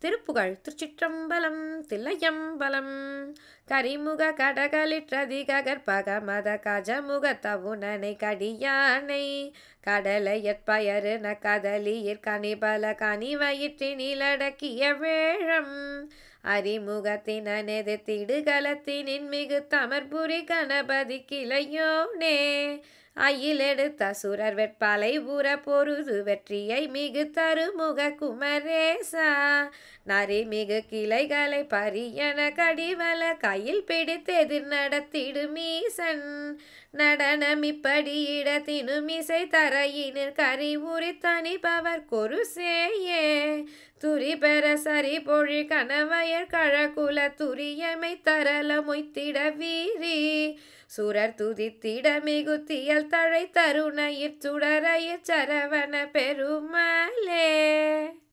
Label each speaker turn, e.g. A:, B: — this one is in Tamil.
A: திருப்புகழ் திருச்சிற்றம்பலம் தில்லையம்பலம் கரிமுக கடகளிற்றதிக கற்பக மத கஜமுக தவுணனை கடியானை கடலையற்பயரு ந கதலியிற் கனிபல கனிவயிற்றினிலடக்கிய வேழம் அறிமுகத்தினெது திடுகலத்தினின் மிகு தமர்புரி கணபதி கிளையோனே அயிலெடுத்த சுரர் வெட்பாலை உற பொருது வெற்றியை மிகு தருமுக குமரேசா நரிமிகு கிளைகளை பரியன கடிவல கையில் பிடித்து எதிர் நடத்திடுமீசன் நடனம் இப்படி இடத்தினுமிசை தரையினில் கரி உரி தனிபவர் கொருசேயே துரி பெற சரி பொழி கணவயர் கழகுல துரியமை தரல மொய்த்திட வீரி சுரர் துதித்திட மிகுத்தியல் தழை தருணையிற் சுடரையிற் சரவண பெருமாளே